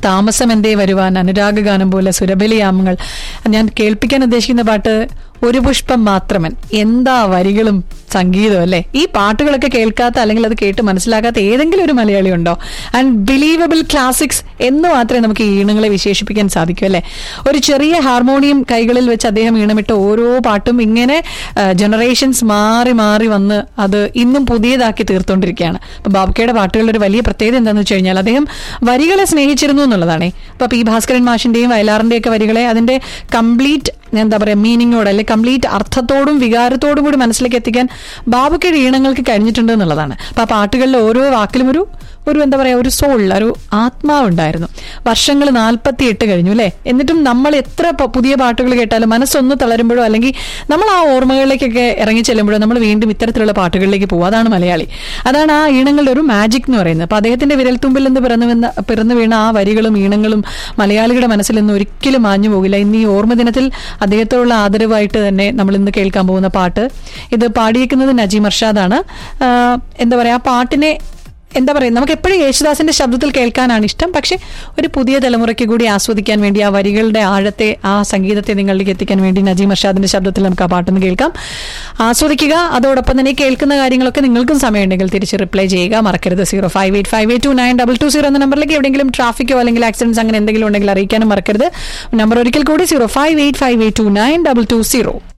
താമസം എന്തേ വരുവാൻ അനുരാഗ ഗാനം പോലെ സുരബലിയാമങ്ങൾ ഞാൻ കേൾപ്പിക്കാൻ ഉദ്ദേശിക്കുന്ന പാട്ട് ഒരു പുഷ്പം മാത്രമൻ എന്താ വരികളും സംഗീതം അല്ലേ ഈ പാട്ടുകളൊക്കെ കേൾക്കാത്ത അല്ലെങ്കിൽ അത് കേട്ട് മനസ്സിലാക്കാത്ത ഏതെങ്കിലും ഒരു മലയാളി ഉണ്ടോ ആൻഡ് ബിലീവബിൾ ക്ലാസിക്സ് എന്ന് മാത്രമേ നമുക്ക് ഈ ഈണങ്ങളെ വിശേഷിപ്പിക്കാൻ സാധിക്കൂ അല്ലേ ഒരു ചെറിയ ഹാർമോണിയം കൈകളിൽ വെച്ച് അദ്ദേഹം ഈണമിട്ട ഓരോ പാട്ടും ഇങ്ങനെ ജനറേഷൻസ് മാറി മാറി വന്ന് അത് ഇന്നും പുതിയതാക്കി തീർത്തുകൊണ്ടിരിക്കുകയാണ് അപ്പൊ ബാബുക്കയുടെ പാട്ടുകളുടെ ഒരു വലിയ പ്രത്യേകത എന്താണെന്ന് വെച്ച് കഴിഞ്ഞാൽ അദ്ദേഹം വരികളെ സ്നേഹിച്ചിരുന്നു എന്നുള്ളതാണ് അപ്പൊ പി ഭാസ്കരൻ മാഷിന്റെയും വയലാറിന്റെയും ഒക്കെ വരികളെ അതിന്റെ കംപ്ലീറ്റ് എന്താ പറയാ മീനിങ്ങോട് അല്ലെ കംപ്ലീറ്റ് അർത്ഥത്തോടും വികാരത്തോടും കൂടി മനസ്സിലേക്ക് എത്തിക്കാൻ ബാബുക്കയുടെ ഈണങ്ങൾക്ക് കഴിഞ്ഞിട്ടുണ്ട് എന്നുള്ളതാണ് അപ്പൊ ആ പാട്ടുകളിലെ ഓരോ വാക്കിലും ഒരു ഒരു എന്താ പറയാ ഒരു സോൾ ഒരു ആത്മാവുണ്ടായിരുന്നു വർഷങ്ങൾ നാൽപ്പത്തി എട്ട് കഴിഞ്ഞു അല്ലേ എന്നിട്ടും നമ്മൾ എത്ര പ- പുതിയ പാട്ടുകൾ കേട്ടാലും മനസ്സൊന്ന് തളരുമ്പോഴോ അല്ലെങ്കിൽ നമ്മൾ ആ ഓർമ്മകളിലേക്കൊക്കെ ഇറങ്ങി ചെല്ലുമ്പോഴോ നമ്മൾ വീണ്ടും ഇത്തരത്തിലുള്ള പാട്ടുകളിലേക്ക് പോകും അതാണ് മലയാളി അതാണ് ആ ഈണങ്ങളുടെ ഒരു മാജിക് എന്ന് പറയുന്നത് അപ്പൊ അദ്ദേഹത്തിന്റെ വിരൽത്തുമ്പിൽ നിന്ന് പിറന്നു വന്ന പിറന്നു വീണ ആ വരികളും ഈണങ്ങളും മലയാളികളുടെ മനസ്സിൽ നിന്ന് ഒരിക്കലും മാഞ്ഞു പോകില്ല ഇന്ന് ഈ ഓർമ്മ ദിനത്തിൽ അദ്ദേഹത്തോടുള്ള ആദരവായിട്ട് തന്നെ നമ്മൾ ഇന്ന് കേൾക്കാൻ പോകുന്ന പാട്ട് ഇത് പാടിയേക്കുന്നത് നജീം അർഷാദാണ് ആ, എന്താ പറയാ ആ പാട്ടിനെ എന്താ പറയുക നമുക്ക് എപ്പോഴും യേശുദാസിന്റെ ശബ്ദത്തിൽ കേൾക്കാനാണ് ഇഷ്ടം പക്ഷെ ഒരു പുതിയ തലമുറയ്ക്ക് കൂടി ആസ്വദിക്കാൻ വേണ്ടി ആ വരികളുടെ ആഴത്തെ ആ സംഗീതത്തെ നിങ്ങളിലേക്ക് എത്തിക്കാൻ വേണ്ടി നജീം അർഷാദിന്റെ ശബ്ദത്തിൽ നമുക്ക് ആ പാട്ടൊന്ന് കേൾക്കാം ആസ്വദിക്കുക അതോടൊപ്പം തന്നെ ഈ കേൾക്കുന്ന കാര്യങ്ങളൊക്കെ നിങ്ങൾക്കും സമയമുണ്ടെങ്കിൽ തിരിച്ച് റിപ്ലൈ ചെയ്യുക മറക്കരുത് zero five eight five eight two nine double two zero എന്ന നമ്പറിലേക്ക് എവിടെയെങ്കിലും ട്രാഫിക്കോ അല്ലെങ്കിൽ ആക്സിഡൻസ് അങ്ങനെ എന്തെങ്കിലും ഉണ്ടെങ്കിൽ അറിയിക്കാനും മറക്കരുത് നമ്പർ ഒരിക്കൽ കൂടി zero five eight five eight two nine double two zero